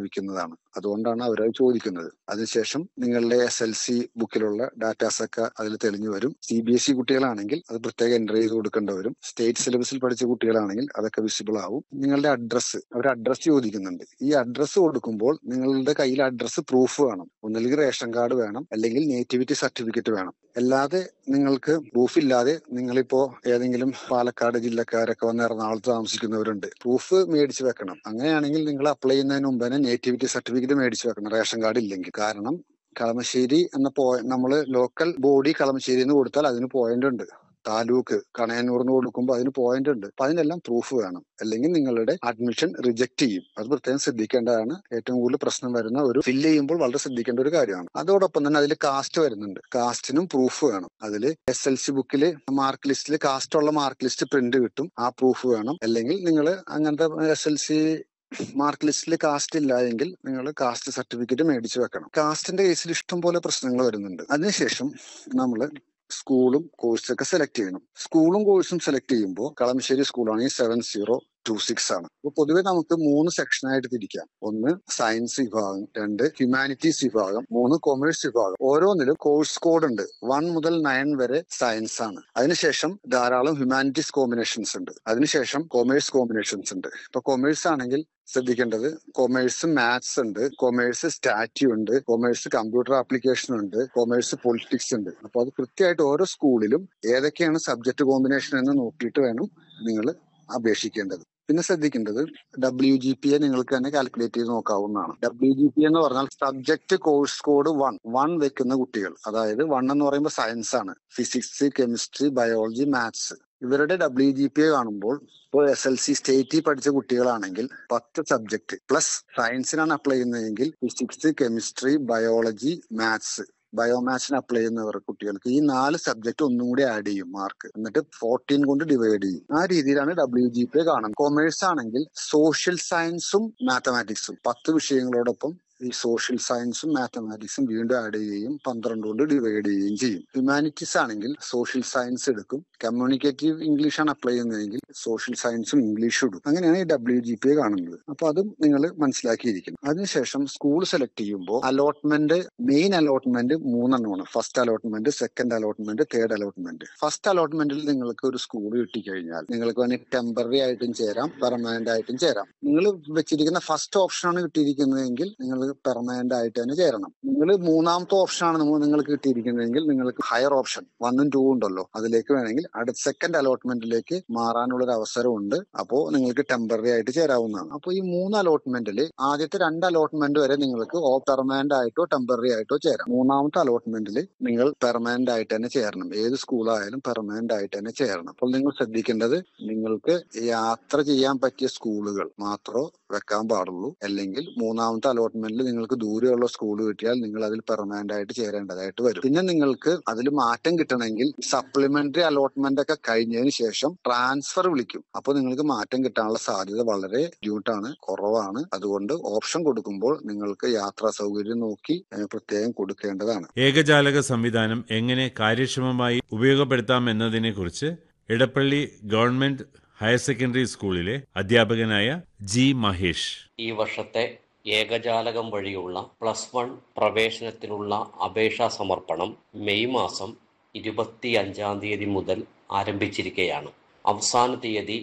ലഭിക്കുന്നതാണ് അതുകൊണ്ടാണ് അവരത് ചോദിക്കുന്നത് അതിനുശേഷം നിങ്ങളുടെ എസ് എൽ സി ബുക്കിലുള്ള ഡാറ്റാസ് ഒക്കെ അതിൽ തെളിഞ്ഞു വരും സി ബി എസ് ഇ കുട്ടികളാണെങ്കിൽ അത് പ്രത്യേകം എൻ്റർ ചെയ്ത് കൊടുക്കേണ്ടി വരും സ്റ്റേറ്റ് സിലബസിൽ പഠിച്ച കുട്ടികളാണെങ്കിൽ അതൊക്കെ വിസിബിൾ ആവും നിങ്ങളുടെ അഡ്രസ്സ് അവർ അഡ്രസ്സ് ചോദിക്കുന്നുണ്ട് ഈ അഡ്രസ്സ് കൊടുക്കുമ്പോൾ നിങ്ങളുടെ കയ്യിൽ അഡ്രസ്സ് പ്രൂഫ് വേണം ഒന്നില്ലെങ്കിൽ റേഷൻ കാർഡ് വേണം അല്ലെങ്കിൽ നേറ്റിവിറ്റി സർട്ടിഫിക്കറ്റ് വേണം അല്ലാതെ നിങ്ങൾക്ക് പ്രൂഫ് ഇല്ലാതെ നിങ്ങളിപ്പോ ഏതെങ്കിലും പാലക്കാട് ജില്ലക്കാരൊക്കെ വന്ന് എറണാകുളത്ത് താമസിക്കുന്നവരുണ്ട് പ്രൂഫ് മേടിച്ചു വെക്കണം അങ്ങനെയാണെങ്കിൽ നിങ്ങൾ അപ്ലൈ ചെയ്യുന്നതിന് മുമ്പ് തന്നെ നേറ്റിവിറ്റി സർട്ടിഫിക്കറ്റ് മേടിച്ചു വെക്കണം റേഷൻ കാർഡ് ഇല്ലെങ്കിൽ കാരണം കളമശ്ശേരി എന്ന പോയി നമ്മൾ ലോക്കൽ ബോഡി കളമശ്ശേരി എന്ന് കൊടുത്താൽ അതിന് പോയിന്റ് ഉണ്ട് താലൂക്ക് കണയന്നൂർന്ന് കൊടുക്കുമ്പോൾ അതിന് പോയിന്റ് ഉണ്ട് അപ്പൊ അതിനെല്ലാം പ്രൂഫ് വേണം അല്ലെങ്കിൽ നിങ്ങളുടെ അഡ്മിഷൻ റിജക്ട് ചെയ്യും അത് പ്രത്യേകം ശ്രദ്ധിക്കേണ്ടതാണ് ഏറ്റവും കൂടുതൽ പ്രശ്നം വരുന്ന ഒരു ഫില്ല് ചെയ്യുമ്പോൾ വളരെ ശ്രദ്ധിക്കേണ്ട ഒരു കാര്യമാണ് അതോടൊപ്പം തന്നെ അതിൽ കാസ്റ്റ് വരുന്നുണ്ട് കാസ്റ്റിനും പ്രൂഫ് വേണം അതിൽ എസ് എൽ സി ബുക്കിൽ മാർക്ക് ലിസ്റ്റിൽ കാസ്റ്റ് ഉള്ള മാർക്ക് ലിസ്റ്റ് പ്രിന്റ് കിട്ടും ആ പ്രൂഫ് വേണം അല്ലെങ്കിൽ നിങ്ങൾ അങ്ങനത്തെ എസ് എൽ സി മാർക്ക് ലിസ്റ്റിൽ കാസ്റ്റ് ഇല്ല എങ്കിൽ നിങ്ങൾ കാസ്റ്റ് സർട്ടിഫിക്കറ്റ് മേടിച്ചു വെക്കണം കാസ്റ്റിന്റെ കേസിൽ ഇഷ്ടം പോലെ പ്രശ്നങ്ങൾ വരുന്നുണ്ട് അതിനുശേഷം നമ്മൾ സ്കൂളും കോഴ്സൊക്കെ സെലക്ട് ചെയ്യണം സ്കൂളും കോഴ്സും സെലക്ട് ചെയ്യുമ്പോൾ കളമശ്ശേരി സ്കൂളാണെങ്കിൽ സെവൻ സീറോ ടു സിക്സ് ആണ് അപ്പൊ പൊതുവെ നമുക്ക് മൂന്ന് സെക്ഷനായിട്ട് തിരിക്കാം ഒന്ന് സയൻസ് വിഭാഗം രണ്ട് ഹ്യൂമാനിറ്റീസ് വിഭാഗം മൂന്ന് കൊമേഴ്സ് വിഭാഗം ഓരോന്നിലും കോഴ്സ് കോഡ് ഉണ്ട് വൺ മുതൽ നയൻ വരെ സയൻസ് ആണ് അതിനുശേഷം ധാരാളം ഹ്യൂമാനിറ്റീസ് കോമ്പിനേഷൻസ് ഉണ്ട് അതിനുശേഷം കൊമേഴ്സ് കോമ്പിനേഷൻസ് ഉണ്ട് ഇപ്പൊ കൊമേഴ്സ് ആണെങ്കിൽ ശ്രദ്ധിക്കേണ്ടത് കൊമേഴ്സ് മാത്സ് ഉണ്ട് കൊമേഴ്സ് സ്റ്റാറ്റ്യൂ ഉണ്ട് കൊമേഴ്സ് കമ്പ്യൂട്ടർ ആപ്ലിക്കേഷൻ ഉണ്ട് കൊമേഴ്സ് പൊളിറ്റിക്സ് ഉണ്ട് അപ്പൊ അത് കൃത്യമായിട്ട് ഓരോ സ്കൂളിലും ഏതൊക്കെയാണ് സബ്ജക്ട് കോമ്പിനേഷൻ എന്ന് നോക്കിയിട്ട് വേണം നിങ്ങൾ അപേക്ഷിക്കേണ്ടത് പിന്നെ ശ്രദ്ധിക്കേണ്ടത് ഡബ്ല്യു ജി പി എ നിങ്ങൾക്ക് തന്നെ കാൽക്കുലേറ്റ് ചെയ്ത് നോക്കാവുന്നതാണ് ഡബ്ല്യു ജി പി എന്ന് പറഞ്ഞാൽ subject course code one one വെക്കുന്ന കുട്ടികൾ അതായത് വൺ എന്ന് പറയുമ്പോൾ സയൻസ് ആണ് ഫിസിക്സ് കെമിസ്ട്രി ബയോളജി മാത്സ് ഇവരുടെ ഡബ്ല്യു ജി പി എ കാണുമ്പോൾ ഇപ്പോൾ എസ് എൽ സി സ്റ്റേറ്റിൽ പഠിച്ച കുട്ടികളാണെങ്കിൽ പത്ത് സബ്ജക്ട് പ്ലസ് സയൻസിനാണ് അപ്ലൈ ചെയ്യുന്നതെങ്കിൽ ഫിസിക്സ് കെമിസ്ട്രി ബയോളജി മാത്സ് ബയോമാത്സിന് അപ്ലൈ ചെയ്യുന്നവർ കുട്ടികൾക്ക് ഈ നാല് സബ്ജക്ട് ഒന്നും കൂടി ആഡ് ചെയ്യും മാർക്ക് എന്നിട്ട് ഫോർട്ടീൻ കൊണ്ട് ഡിവൈഡ് ചെയ്യും ആ രീതിയിലാണ് ഡബ്ല്യു ജി പി കാണുന്നത് കൊമേഴ്സ് ആണെങ്കിൽ സോഷ്യൽ സയൻസും മാത്തമാറ്റിക്സും പത്ത് വിഷയങ്ങളോടൊപ്പം ഈ സോഷ്യൽ സയൻസും മാത്തമാറ്റിക്സും വീണ്ടും ആഡ് ചെയ്യുകയും പന്ത്രണ്ട് കൊണ്ട് ഡിവൈഡ് ചെയ്യുകയും ചെയ്യും ഹ്യൂമാനിറ്റീസ് ആണെങ്കിൽ സോഷ്യൽ സയൻസ് എടുക്കും കമ്മ്യൂണിക്കേറ്റീവ് ഇംഗ്ലീഷ് ആണ് അപ്ലൈ ചെയ്യുന്നതെങ്കിൽ സോഷ്യൽ സയൻസും ഇംഗ്ലീഷും എടുക്കും അങ്ങനെയാണ് ഈ ഡബ്ല്യു ജി പി കാണുന്നത് അപ്പൊ അതും നിങ്ങൾ മനസ്സിലാക്കിയിരിക്കണം അതിനുശേഷം സ്കൂൾ സെലക്ട് ചെയ്യുമ്പോൾ അലോട്ട്മെന്റ് മെയിൻ അലോട്ട്മെന്റ് മൂന്നെണ്ണമാണ് first allotment second allotment third allotment first അലോട്ട്മെന്റിൽ നിങ്ങൾക്ക് ഒരു സ്കൂൾ കിട്ടിക്കഴിഞ്ഞാൽ നിങ്ങൾക്ക് വേണമെങ്കിൽ ടെമ്പററി ആയിട്ടും ചേരാം പെർമനന്റ് ആയിട്ടും ചേരാം നിങ്ങൾ വെച്ചിരിക്കുന്ന ഫസ്റ്റ് ഓപ്ഷനാണ് കിട്ടിയിരിക്കുന്നതെങ്കിൽ നിങ്ങൾ പെർമനന്റ് ആയിട്ട് തന്നെ ചേരണം നിങ്ങൾ മൂന്നാമത്തെ ഓപ്ഷനാണ് നമ്മൾ നിങ്ങൾക്ക് കിട്ടിയിരിക്കുന്നതെങ്കിൽ നിങ്ങൾക്ക് ഹയർ ഓപ്ഷൻ വണ്ണും ടൂ ഉണ്ടല്ലോ അതിലേക്ക് വേണമെങ്കിൽ അടുത്ത സെക്കൻഡ് അലോട്ട്മെന്റിലേക്ക് മാറാനുള്ള ഒരു അവസരമുണ്ട് അപ്പോൾ നിങ്ങൾക്ക് ടെമ്പററി ആയിട്ട് ചേരാവുന്നതാണ് അപ്പോൾ ഈ മൂന്ന് അലോട്ട്മെന്റിൽ ആദ്യത്തെ രണ്ട് അലോട്ട്മെന്റ് വരെ നിങ്ങൾക്ക് ഓ പെർമനന്റ് ആയിട്ടോ ടെമ്പററി ആയിട്ടോ ചേരാം മൂന്നാമത്തെ അലോട്ട്മെന്റിൽ നിങ്ങൾ പെർമനന്റ് ആയിട്ട് തന്നെ ചേരണം ഏത് സ്കൂളായാലും പെർമനന്റ് ആയിട്ട് തന്നെ ചേരണം അപ്പോൾ നിങ്ങൾ ശ്രദ്ധിക്കേണ്ടത് നിങ്ങൾക്ക് യാത്ര ചെയ്യാൻ പറ്റിയ സ്കൂളുകൾ മാത്രമേ വെക്കാൻ പാടുള്ളൂ അല്ലെങ്കിൽ മൂന്നാമത്തെ അലോട്ട്മെന്റിൽ നിങ്ങൾക്ക് ദൂരെയുള്ള സ്കൂൾ കിട്ടിയാൽ നിങ്ങൾ അതിൽ പെർമനന്റ് ആയിട്ട് ചേരേണ്ടതായിട്ട് വരും പിന്നെ നിങ്ങൾക്ക് അതിൽ മാറ്റം കിട്ടണമെങ്കിൽ സപ്ലിമെന്ററി അലോട്ട്മെന്റ് ഒക്കെ കഴിഞ്ഞതിന് ശേഷം ട്രാൻസ്ഫർ വിളിക്കും അപ്പോൾ നിങ്ങൾക്ക് മാറ്റം കിട്ടാനുള്ള സാധ്യത വളരെ ബ്യൂട്ടാണ് കുറവാണ് അതുകൊണ്ട് ഓപ്ഷൻ കൊടുക്കുമ്പോൾ നിങ്ങൾക്ക് യാത്രാ സൗകര്യം നോക്കി ഏഹ്, പ്രത്യേകം കൊടുക്കേണ്ടതാണ് ഏകജാലക സംവിധാനം എങ്ങനെ കാര്യക്ഷമമായി ഉപയോഗപ്പെടുത്താം എന്നതിനെക്കുറിച്ച് ഇടപ്പള്ളി ഗവൺമെന്റ് ഹയർ സെക്കൻഡറി സ്കൂളിലെ അധ്യാപകനായ ജി മഹേഷ് ഈ വർഷത്തെ ഏകജാലകം വഴിയുള്ള പ്ലസ് വൺ പ്രവേശനത്തിനുള്ള അപേക്ഷാ സമർപ്പണം മെയ് മാസം ഇരുപത്തി അഞ്ചാം തീയതി മുതൽ ആരംഭിച്ചിരിക്കുകയാണ് അവസാന തീയതി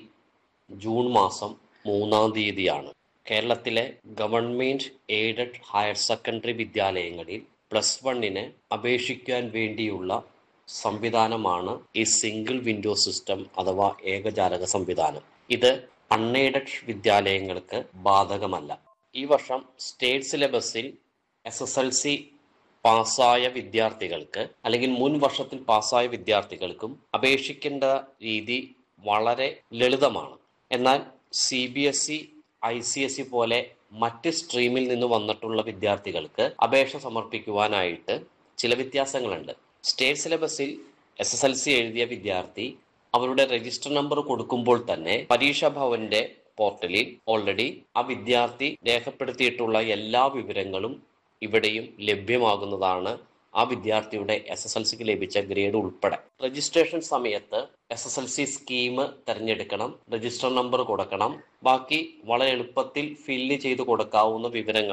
ജൂൺ മാസം മൂന്നാം തീയതിയാണ് കേരളത്തിലെ ഗവൺമെന്റ് എയ്ഡഡ് ഹയർ സെക്കൻഡറി വിദ്യാലയങ്ങളിൽ പ്ലസ് വണ്ണിന് അപേക്ഷിക്കാൻ വേണ്ടിയുള്ള സംവിധാനമാണ് ഈ സിംഗിൾ വിൻഡോ സിസ്റ്റം അഥവാ ഏകജാലക സംവിധാനം ഇത് അൺഎയ്ഡഡ് വിദ്യാലയങ്ങൾക്ക് ബാധകമല്ല ഈ വർഷം സ്റ്റേറ്റ് സിലബസിൽ എസ് എസ് എൽ സി പാസ്സായ വിദ്യാർത്ഥികൾക്ക് അല്ലെങ്കിൽ മുൻ വർഷത്തിൽ പാസ്സായ വിദ്യാർത്ഥികൾക്കും അപേക്ഷിക്കേണ്ട രീതി വളരെ ലളിതമാണ് എന്നാൽ C B S E I C S E പോലെ മറ്റ് സ്ട്രീമിൽ നിന്ന് വന്നിട്ടുള്ള വിദ്യാർത്ഥികൾക്ക് അപേക്ഷ സമർപ്പിക്കുവാനായിട്ട് ചില വ്യത്യാസങ്ങളുണ്ട് സ്റ്റേറ്റ് സിലബസിൽ എസ് എസ് എൽ സി എഴുതിയ വിദ്യാർത്ഥി അവരുടെ രജിസ്റ്റർ നമ്പർ കൊടുക്കുമ്പോൾ തന്നെ പരീക്ഷാ ഭവന്റെ പോർട്ടലിൽ ഓൾറെഡി ആ വിദ്യാർത്ഥി രേഖപ്പെടുത്തിയിട്ടുള്ള എല്ലാ വിവരങ്ങളും ഇവിടെയും ലഭ്യമാകുന്നതാണ് ആ വിദ്യാർത്ഥിയുടെ എസ് എസ് എൽ സിക്ക് ലഭിച്ച ഗ്രേഡ് ഉൾപ്പെടെ രജിസ്ട്രേഷൻ സമയത്ത് S S L C scheme തിരഞ്ഞെടുക്കണം രജിസ്റ്റർ നമ്പർ കൊടുക്കണം ബാക്കി വളരെ എളുപ്പത്തിൽ ഫില്ല് ചെയ്ത് കൊടുക്കാവുന്ന വിവരങ്ങൾ